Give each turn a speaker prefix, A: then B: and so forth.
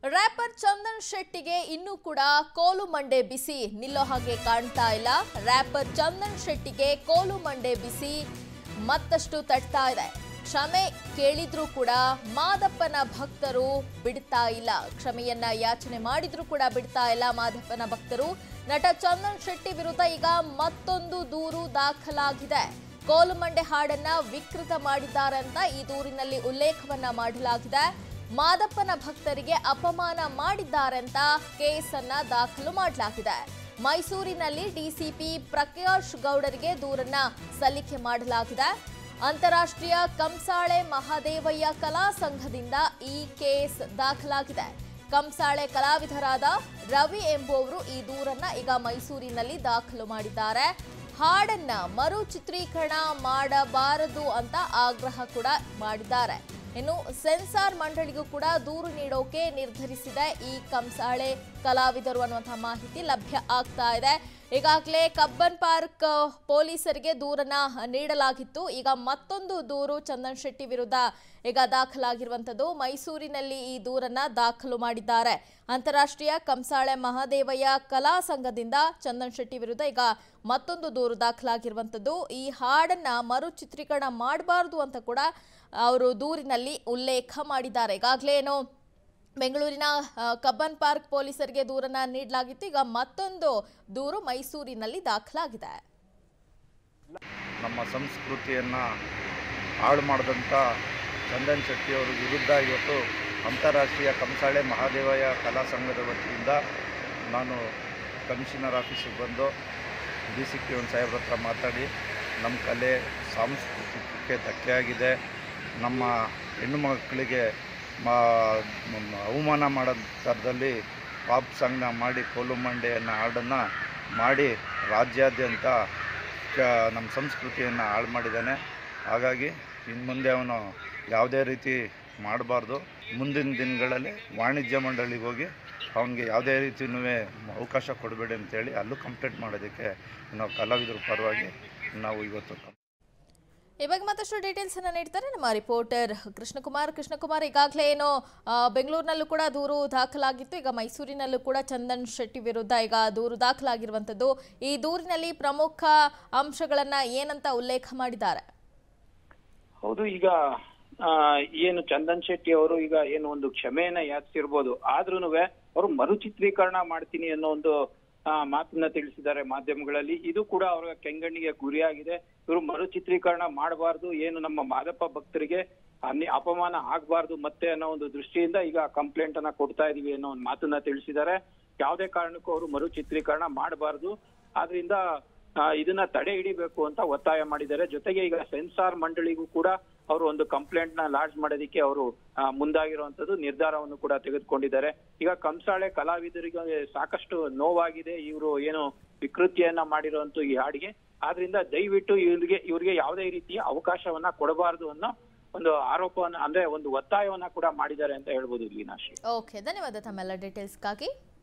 A: wrapper Chandan ಶೆಟ್ಟಿಗೆ ಇನ್ನೂ ಕೂಡ ಕೋಲು ಮಂಡೆ ಬಿಸಿ ನಿಲ್ಲೋ ಹಾಗೆ ಕಾಣ್ತಾ ಇಲ್ಲ ರ್ಯಾಪರ್ ಚಂದನ್ ಶೆಟ್ಟಿಗೆ ಕೋಲು ಮಂಡೆ ಬಿಸಿ ಮತ್ತಷ್ಟು ತಟ್ತಾ ಇದೆ ಕ್ಷಮೆ ಕೇಳಿದ್ರೂ ಕೂಡ ಮಾದಪ್ಪನ ಭಕ್ತರು ಬಿಡ್ತಾ ಇಲ್ಲ ಕ್ಷಮೆಯನ್ನ ಯಾಚನೆ ಮಾಡಿದ್ರೂ ಕೂಡ ಬಿಡ್ತಾ ಇಲ್ಲ ಮಾದಪ್ಪನ ಭಕ್ತರು ನಟ ಚಂದನ್ ಶೆಟ್ಟಿ ವಿರುದ್ಧ ಈಗ ಮತ್ತೊಂದು ದೂರು ದಾಖಲಾಗಿದೆ ಕೋಲುಮಂಡೆ ಹಾಡನ್ನ ವಿಕೃತ ಮಾಡಿದ್ದಾರೆ ಅಂತ ಈ ದೂರಿನಲ್ಲಿ ಉಲ್ಲೇಖವನ್ನ ಮಾಡಲಾಗಿದೆ ಮಾದಪ್ಪನ ಭಕ್ತರಿಗೆ ಅಪಮಾನ ಮಾಡಿದ್ದಾರೆ ಅಂತ ಕೇಸನ್ನ ದಾಖಲು ಮಾಡಲಾಗಿದೆ ಮೈಸೂರಿನಲ್ಲಿ ಡಿಸಿಪಿ ಪ್ರಕಾಶ್ ಗೌಡರಿಗೆ ದೂರನ್ನ ಸಲ್ಲಿಕೆ ಮಾಡಲಾಗಿದೆ ಅಂತಾರಾಷ್ಟ್ರೀಯ ಕಂಸಾಳೆ ಮಹಾದೇವಯ್ಯ ಕಲಾ ಸಂಘದಿಂದ ಈ ಕೇಸ್ ದಾಖಲಾಗಿದೆ ಕಂಸಾಳೆ ಕಲಾವಿದರಾದ ರವಿ ಎಂಬುವವರು ಈ ದೂರನ್ನ ಈಗ ಮೈಸೂರಿನಲ್ಲಿ ದಾಖಲು ಮಾಡಿದ್ದಾರೆ ಹಾಡನ್ನ ಮರು ಚಿತ್ರೀಕರಣ ಮಾಡಬಾರದು ಅಂತ ಆಗ್ರಹ ಕೂಡ ಮಾಡಿದ್ದಾರೆ ಇನ್ನು ಸೆನ್ಸಾರ್ ಮಂಡಳಿಗೂ ಕೂಡ ದೂರು ನೀಡೋಕೆ ನಿರ್ಧರಿಸಿದೆ ಈ ಕಂಸಾಳೆ ಕಲಾವಿದರು ಅನ್ನುವಂತಹ ಮಾಹಿತಿ ಲಭ್ಯ ಆಗ್ತಾ ಇದೆ ಈಗಾಗಲೇ ಕಬ್ಬನ್ ಪಾರ್ಕ್ ಪೊಲೀಸರಿಗೆ ದೂರನ್ನ ನೀಡಲಾಗಿತ್ತು ಈಗ ಮತ್ತೊಂದು ದೂರು ಚಂದನ್ ಶೆಟ್ಟಿ ವಿರುದ್ಧ ಈಗ ದಾಖಲಾಗಿರುವಂಥದ್ದು ಮೈಸೂರಿನಲ್ಲಿ ಈ ದೂರನ್ನ ದಾಖಲು ಮಾಡಿದ್ದಾರೆ ಅಂತಾರಾಷ್ಟ್ರೀಯ ಕಂಸಾಳೆ ಮಹಾದೇವಯ್ಯ ಕಲಾ ಸಂಘದಿಂದ ಚಂದನ್ ಶೆಟ್ಟಿ ವಿರುದ್ಧ ಈಗ ಮತ್ತೊಂದು ದೂರು ದಾಖಲಾಗಿರುವಂಥದ್ದು ಈ ಹಾಡನ್ನ ಮರು ಚಿತ್ರೀಕರಣ ಮಾಡಬಾರ್ದು ಅಂತ ಕೂಡ ಅವರು ದೂರಿನಲ್ಲಿ ಉಲ್ಲೇಖ ಮಾಡಿದ್ದಾರೆ ಈಗಾಗಲೇ ಏನು ಬೆಂಗಳೂರಿನ ಆ, ಕಬ್ಬನ್ ಪಾರ್ಕ್ ಪೊಲೀಸರಿಗೆ ದೂರನ್ನ ನೀಡಲಾಗಿತ್ತು ಈಗ ಮತ್ತೊಂದು ದೂರು ಮೈಸೂರಿನಲ್ಲಿ ದಾಖಲಾಗಿದೆ
B: ನಮ್ಮ ಸಂಸ್ಕೃತಿಯನ್ನು ಹಾಳು ಮಾಡಿದಂಥ ಚಂದನ್ ಶೆಟ್ಟಿಯವರ ವಿರುದ್ಧ ಇವತ್ತು ಅಂತಾರಾಷ್ಟ್ರೀಯ ಕಂಸಾಳೆ ಮಹಾದೇವಯ್ಯ ಕಲಾ ಸಂಘದ ವತಿಯಿಂದ ನಾನು ಕಮಿಷನರ್ ಆಫೀಸಿಗೆ ಬಂದು ಡಿ ಸಿ ಪಿ ಒಂದು ಸಾಹೇಬ್ರ ಹತ್ರ ಮಾತಾಡಿ ನಮ್ಮ ಕಲೆ ಸಾಂಸ್ಕೃತಿಕಕ್ಕೆ ಧಕ್ಕೆಯಾಗಿದೆ ನಮ್ಮ ಹೆಣ್ಣು ಮಕ್ಕಳಿಗೆ ಮಾ ಮ- ಅವಮಾನ ಮಾಡೋ ಥರದಲ್ಲಿ ಪಾಪ್ ಸಾಂಗ್ನ ಮಾಡಿ ಕೋಲು ಮಂಡೆಯನ್ನು ಹಾಡನ್ನು ಮಾಡಿ ರಾಜ್ಯಾದ್ಯಂತ ಕ ನಮ್ಮ ಸಂಸ್ಕೃತಿಯನ್ನು ಹಾಳು ಮಾಡಿದ್ದಾನೆ ಹಾಗಾಗಿ ಇನ್ನು ಮುಂದೆ ಅವನು ಯಾವುದೇ ರೀತಿ ಮಾಡಬಾರ್ದು ಮುಂದಿನ ದಿನಗಳಲ್ಲಿ ವಾಣಿಜ್ಯ ಮಂಡಳಿಗೆ ಹೋಗಿ ಅವನಿಗೆ ಯಾವುದೇ ರೀತಿಯೂ ಅವಕಾಶ ಕೊಡಬೇಡಿ ಅಂತೇಳಿ ಅಲ್ಲೂ ಕಂಪ್ಲೇಂಟ್ ಮಾಡೋದಕ್ಕೆ ನಾವು ಕಲಾವಿದರ ಪರವಾಗಿ ನಾವು ಇವತ್ತು
A: ಈ ಬಗ್ಗೆ ಮತ್ತಷ್ಟು ಡೀಟೇಲ್ಸ್ ಅನ್ನ ನೀಡ್ತಾರೆ ನಮ್ಮ ರಿಪೋರ್ಟರ್ ಕೃಷ್ಣಕುಮಾರ್ ಕೃಷ್ಣಕುಮಾರ್ ಈಗಾಗಲೇ ಏನು ಆ, ಬೆಂಗಳೂರಿನಲ್ಲೂ ಕೂಡ ದೂರು ದಾಖಲಾಗಿತ್ತು ಈಗ ಮೈಸೂರಿನಲ್ಲೂ ಕೂಡ ಚಂದನ್ ಶೆಟ್ಟಿ ವಿರುದ್ಧ ಈಗ ದೂರು ದಾಖಲಾಗಿರುವಂಥದ್ದು ಈ ದೂರಿನಲ್ಲಿ ಪ್ರಮುಖ ಅಂಶಗಳನ್ನ ಏನಂತ ಉಲ್ಲೇಖ ಮಾಡಿದ್ದಾರೆ
C: ಹೌದು ಈಗ ಆ, ಏನು ಚಂದನ್ ಶೆಟ್ಟಿ ಅವರು ಈಗ ಏನು ಒಂದು ಕ್ಷಮೆಯನ್ನ ಯಾಚಿಸಿರ್ಬೋದು ಆದ್ರೂನು ಅವರು ಮರುಚಿತ್ರೀಕರಣ ಮಾಡ್ತೀನಿ ಅನ್ನೋ ಒಂದು ಆ, ಮಾತನ್ನ ತಿಳಿಸಿದ್ದಾರೆ ಮಾಧ್ಯಮಗಳಲ್ಲಿ ಇದು ಕೂಡ ಅವರ ಕೆಂಗಣ್ಣಿಗೆ ಗುರಿಯಾಗಿದೆ ಇವರು ಮರುಚಿತ್ರೀಕರಣ ಮಾಡಬಾರ್ದು ಏನು ನಮ್ಮ ಮಾದಪ್ಪ ಭಕ್ತರಿಗೆ ಅನ್ಯ ಅಪಮಾನ ಆಗ್ಬಾರ್ದು ಮತ್ತೆ ಅನ್ನೋ ಒಂದು ದೃಷ್ಟಿಯಿಂದ ಈಗ ಕಂಪ್ಲೇಂಟ್ ಅನ್ನ ಕೊಡ್ತಾ ಇದೀವಿ ಅನ್ನೋ ಒಂದು ಮಾತನ್ನ ತಿಳಿಸಿದ್ದಾರೆ ಯಾವುದೇ ಕಾರಣಕ್ಕೂ ಅವರು ಮರುಚಿತ್ರೀಕರಣ ಮಾಡಬಾರ್ದು ಆದ್ರಿಂದ ಆ, ಇದನ್ನ ತಡೆ ಹಿಡಿಬೇಕು ಅಂತ ಒತ್ತಾಯ ಮಾಡಿದ್ದಾರೆ ಜೊತೆಗೆ ಈಗ ಸೆನ್ಸಾರ್ ಮಂಡಳಿಗೂ ಕೂಡ ಅವರು ಒಂದು ಕಂಪ್ಲೇಂಟ್ ನ ಲಾಡ್ಜ್ ಮಾಡೋದಕ್ಕೆ ಅವರು ಆ, ಮುಂದಾಗಿರುವಂತದ್ದು ನಿರ್ಧಾರವನ್ನು ಕೂಡ ತೆಗೆದುಕೊಂಡಿದ್ದಾರೆ ಈಗ ಕಂಸಾಳೆ ಕಲಾವಿದರಿಗೆ ಸಾಕಷ್ಟು ನೋವಾಗಿದೆ ಇವರು ಏನು ವಿಕೃತಿಯನ್ನ ಮಾಡಿರುವಂತ ಈ ಹಾಡಿಗೆ ಆದ್ರಿಂದ ದಯವಿಟ್ಟು ಇವ್ರಿಗೆ ಇವ್ರಿಗೆ ಯಾವುದೇ ರೀತಿಯ ಅವಕಾಶವನ್ನ ಕೊಡಬಾರದು ಅನ್ನೋ ಒಂದು ಆರೋಪವನ್ನ ಅಂದ್ರೆ ಒಂದು ಒತ್ತಾಯವನ್ನ ಕೂಡ ಮಾಡಿದ್ದಾರೆ ಅಂತ ಹೇಳ್ಬೋದು ಲೀನಾಶ್ರೀ
A: ಓಕೆ ಧನ್ಯವಾದ ತಮ್ಮೆಲ್ಲ ಡೀಟೇಲ್ಸ್ಗಾಗಿ